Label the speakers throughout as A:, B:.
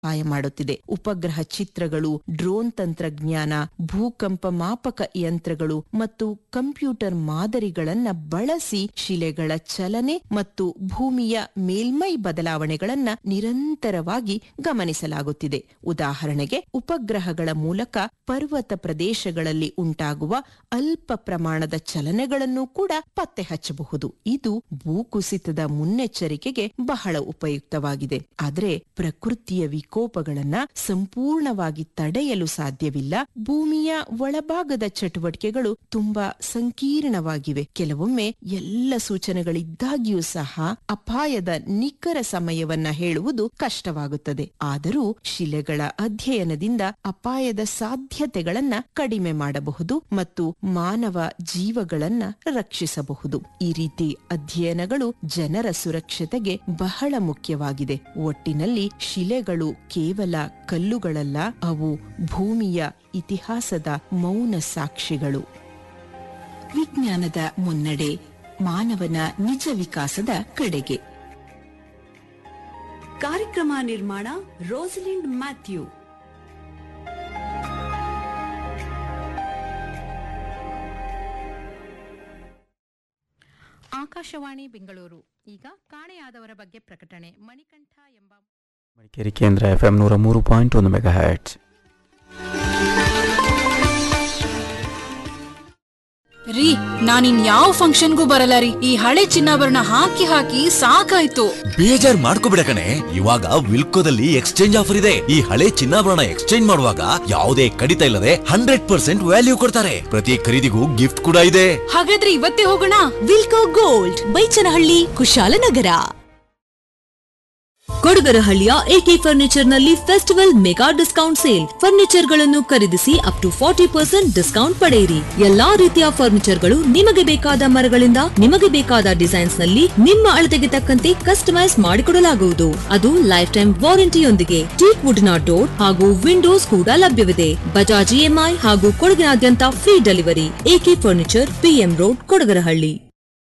A: ಸಹಾಯ ಮಾಡುತ್ತಿದೆ ಉಪಗ್ರಹ ಚಿತ್ರಗಳು ಡ್ರೋನ್ ತಂತ್ರಜ್ಞಾನ ಭೂಕಂಪ ಮಾಪಕ ಯಂತ್ರಗಳು ಮತ್ತು ಕಂಪ್ಯೂಟರ್ ಮಾದರಿಗಳನ್ನ ಬಳಸಿ ಶಿಲೆಗಳ ಚಲನೆ ಮತ್ತು ಭೂಮಿಯ ಮೇಲ್ಮೈ ಬದಲಾವಣೆಗಳನ್ನ ನಿರಂತರವಾಗಿ ಗಮನಿಸಲಾಗುತ್ತಿದೆ ಉದಾಹರಣೆಗೆ ಉಪಗ್ರಹಗಳ ಮೂಲಕ ಪರ್ವತ ಪ್ರದೇಶಗಳಲ್ಲಿ ಉಂಟಾಗುವ ಅಲ್ಪ ಪ್ರಮಾಣದ ಚಲನೆಗಳನ್ನು ಕೂಡ ಪತ್ತೆ ಹಚ್ಚಬಹುದು ಇದು ಭೂಕುಸಿತದ ಮುನ್ನೆಚ್ಚರಿಕೆಗೆ ಬಹಳ ಉಪಯುಕ್ತವಾಗಿದೆ ಆದರೆ ಪ್ರಕೃತಿಯ ವಿಕೋಪಗಳನ್ನ ಸಂಪೂರ್ಣವಾಗಿ ತಡೆಯಲು ಸಾಧ್ಯವಿಲ್ಲ ಭೂಮಿಯ ಒಳಭಾಗದ ಚಟುವಟಿಕೆಗಳು ತುಂಬಾ ಸಂಕೀರ್ಣವಾಗಿವೆ ಕೆಲವೊಮ್ಮೆ ಎಲ್ಲ ಸೂಚನೆಗಳಿದ್ದಾಗಿಯೂ ಸಹ ಅಪಾಯದ ನಿಖರ ಸಮಯವನ್ನ ಹೇಳುವುದು ಕಷ್ಟವಾಗುತ್ತದೆ ಆದರೂ ಶಿಲೆಗಳ ಅಧ್ಯಯನದಿಂದ ಅಪಾಯದ ಸಾಧ್ಯತೆಗಳನ್ನ ಕಡಿಮೆ ಮಾಡಬಹುದು ಮತ್ತು ಮಾನವ ಜೀವಗಳನ್ನ ರಕ್ಷಿಸಬಹುದು ಈ ರೀತಿ ಅಧ್ಯಯನಗಳು ಜನರ ಸುರಕ್ಷತೆಗೆ ಬಹಳ ಮುಖ್ಯವಾಗಿದೆ ಒಟ್ಟಿನಲ್ಲಿ ಶಿಲೆಗಳು ಕೇವಲ ಕಲ್ಲುಗಳಲ್ಲ ಅವು ಭೂಮಿಯ ಇತಿಹಾಸದ ಮೌನ ಸಾಕ್ಷಿಗಳು ವಿಜ್ಞಾನದ ಮುನ್ನಡೆ ಮಾನವನ ನಿಜ ವಿಕಾಸದ ಕಡೆಗೆ
B: ಕಾರ್ಯಕ್ರಮ ನಿರ್ಮಾಣ ರೋಸಲಿಂಡ್ ಮ್ಯಾಥ್ಯೂ
C: ಆಕಾಶವಾಣಿ ಬೆಂಗಳೂರು ಈಗ ಕಾಣೆಯಾದವರ ಬಗ್ಗೆ ಪ್ರಕಟಣೆ ಮಣಿಕಂಠ ಎಂಬ
D: ಮಡಿಕೇರಿ ಕೇಂದ್ರ ಎಫ್ ಎಂ ನೂರ ಮೂರು ಪಾಯಿಂಟ್ ಒಂದು ಮೆಗಾ ಹ್ಯಾಟ್ಸ್
E: ರೀ ನಾನಿನ್ ಯಾವ ಫಂಕ್ಷನ್ಗೂ ಬರಲ್ಲ ರೀ ಈ ಹಳೆ ಚಿನ್ನಾಭರಣ ಹಾಕಿ ಹಾಕಿ ಸಾಕಾಯ್ತು
F: ಬೇಜಾರ್ ಮಾಡ್ಕೋಬಿಡ ಕಣೆ ಇವಾಗ ವಿಲ್ಕೋದಲ್ಲಿ ಎಕ್ಸ್ಚೇಂಜ್ ಆಫರ್ ಇದೆ ಈ ಹಳೆ ಚಿನ್ನಾಭರಣ ಎಕ್ಸ್ಚೇಂಜ್ ಮಾಡುವಾಗ ಯಾವುದೇ ಕಡಿತ ಇಲ್ಲದೆ ಹಂಡ್ರೆಡ್ ಪರ್ಸೆಂಟ್ ವ್ಯಾಲ್ಯೂ ಕೊಡ್ತಾರೆ ಪ್ರತಿ ಖರೀದಿಗೂ ಗಿಫ್ಟ್ ಕೂಡ ಇದೆ
E: ಹಾಗಾದ್ರೆ ಇವತ್ತೇ ಹೋಗೋಣ
G: ವಿಲ್ಕೋ ಗೋಲ್ಡ್ ಬೈಚನಹಳ್ಳಿ ಕುಶಾಲನಗರ ಕೊಡಗರಹಳ್ಳಿಯ ಎಕೆ ಫರ್ನಿಚರ್ ನಲ್ಲಿ festival mega discount sale furniture ಗಳನ್ನು ಖರೀದಿಸಿ up to forty percent discount ಪಡೆಯಿರಿ ಎಲ್ಲಾ ರೀತಿಯ ಫರ್ನಿಚರ್ ಗಳು ನಿಮಗೆ ಬೇಕಾದ ಮರಗಳಿಂದ ನಿಮಗೆ ಬೇಕಾದ ಡಿಸೈನ್ಸ್ ನಲ್ಲಿ ನಿಮ್ಮ ಅಳತೆಗೆ ತಕ್ಕಂತೆ ಕಸ್ಟಮೈಸ್ ಮಾಡಿಕೊಡಲಾಗುವುದು ಅದು ಲೈಫ್ ಟೈಮ್ ವಾರಂಟಿಯೊಂದಿಗೆ ಟೀಕ್ ವುಡ್ ನ ಡೋರ್ ಹಾಗೂ ವಿಂಡೋಸ್ ಕೂಡ ಲಭ್ಯವಿದೆ ಬಜಾಜ್ ಇಎಂಐ ಹಾಗೂ ಕೊಡಗಿನಾದ್ಯಂತ free delivery AK furniture PM road Kodagarahalli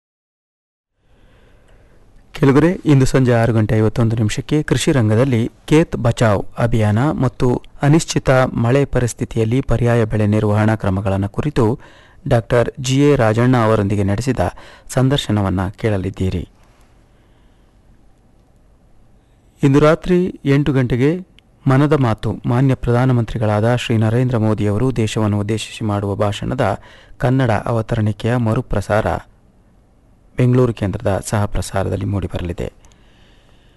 D: ಕೆಲವರೆ ಇಂದು ಸಂಜೆ ಆರು ಗಂಟೆ ಐವತ್ತೊಂದು ನಿಮಿಷಕ್ಕೆ ಕೃಷಿ ರಂಗದಲ್ಲಿ ಕೇತ್ ಬಚಾವ್ ಅಭಿಯಾನ ಮತ್ತು ಅನಿಶ್ಚಿತ ಮಳೆ ಪರಿಸ್ಥಿತಿಯಲ್ಲಿ ಪರ್ಯಾಯ ಬೆಳೆ ನಿರ್ವಹಣಾ ಕ್ರಮಗಳನ್ನು ಕುರಿತು ಡಾಕ್ಟರ್ ಜಿ ಎ ರಾಜಣ್ಣ ಅವರೊಂದಿಗೆ ನಡೆಸಿದ ಸಂದರ್ಶನವನ್ನು ಕೇಳಲಿದ್ದೀರಿ ಇಂದು ರಾತ್ರಿ ಎಂಟು ಗಂಟೆಗೆ ಮನದ ಮಾತು ಮಾನ್ಯ ಪ್ರಧಾನಮಂತ್ರಿಗಳಾದ ಶ್ರೀ ನರೇಂದ್ರ ಮೋದಿಯವರು ದೇಶವನ್ನು ಉದ್ದೇಶಿಸಿ ಮಾಡುವ ಭಾಷಣದ ಕನ್ನಡ ಅವತರಣಿಕೆಯ ಮರುಪ್ರಸಾರ ಬೆಂಗಳೂರು ಕೇಂದ್ರದ ಸಹ ಪ್ರಸಾರದಲ್ಲಿ ಮೂಡಿಬರಲಿದೆ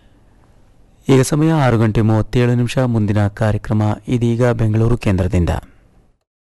D: ಈಗ ಸಮಯ ಆರು ಗಂಟೆ ಮೂವತ್ತೇಳು ನಿಮಿಷ ಮುಂದಿನ ಕಾರ್ಯಕ್ರಮ ಇದೀಗ ಬೆಂಗಳೂರು ಕೇಂದ್ರದಿಂದ